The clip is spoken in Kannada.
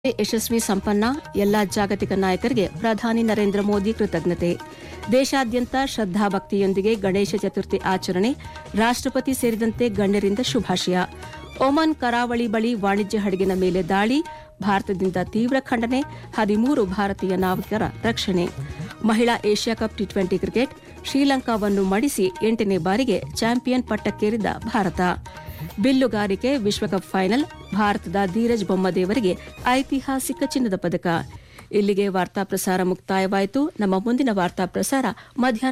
ಯಶಸ್ವಿ ಸಂಪನ್ನ ಎಲ್ಲ ಜಾಗತಿಕ ನಾಯಕರಿಗೆ ಪ್ರಧಾನಿ ನರೇಂದ್ರ ಮೋದಿ ಕೃತಜ್ಞತೆ ದೇಶಾದ್ಯಂತ ಶ್ರದ್ಧಾಭಕ್ತಿಯೊಂದಿಗೆ ಗಣೇಶ ಚತುರ್ಥಿ ಆಚರಣೆ ರಾಷ್ಟ್ರಪತಿ ಸೇರಿದಂತೆ ಗಣ್ಯರಿಂದ ಶುಭಾಶಯ ಒಮನ್ ಕರಾವಳಿ ಬಳಿ ವಾಣಿಜ್ಯ ಹಡಗಿನ ಮೇಲೆ ದಾಳಿ ಭಾರತದಿಂದ ತೀವ್ರ ಖಂಡನೆ ಹದಿಮೂರು ಭಾರತೀಯ ನಾವಿಕರ ರಕ್ಷಣೆ ಮಹಿಳಾ Asia cup T twenty cricket ಶ್ರೀಲಂಕಾವನ್ನು ಮಡಿಸಿ ಎಂಟನೇ ಬಾರಿಗೆ ಚಾಂಪಿಯನ್ ಪಟ್ಟಕ್ಕೇರಿದ ಭಾರತ ಬಿಲ್ಲುಗಾರಿಕೆ ವಿಶ್ವಕಪ್ ಫೈನಲ್ ಭಾರತದ ಧೀರಜ್ ಬೊಮ್ಮದೇವರಿಗೆ ಐತಿಹಾಸಿಕ ಚಿನ್ನದ ಪದಕ ಇಲ್ಲಿಗೆ ವಾರ್ತಾ ಪ್ರಸಾರ ಮುಕ್ತಾಯವಾಯಿತು ನಮ್ಮ ಮುಂದಿನ ವಾರ್ತಾ ಪ್ರಸಾರ ಮಧ್ಯಾಹ್ನ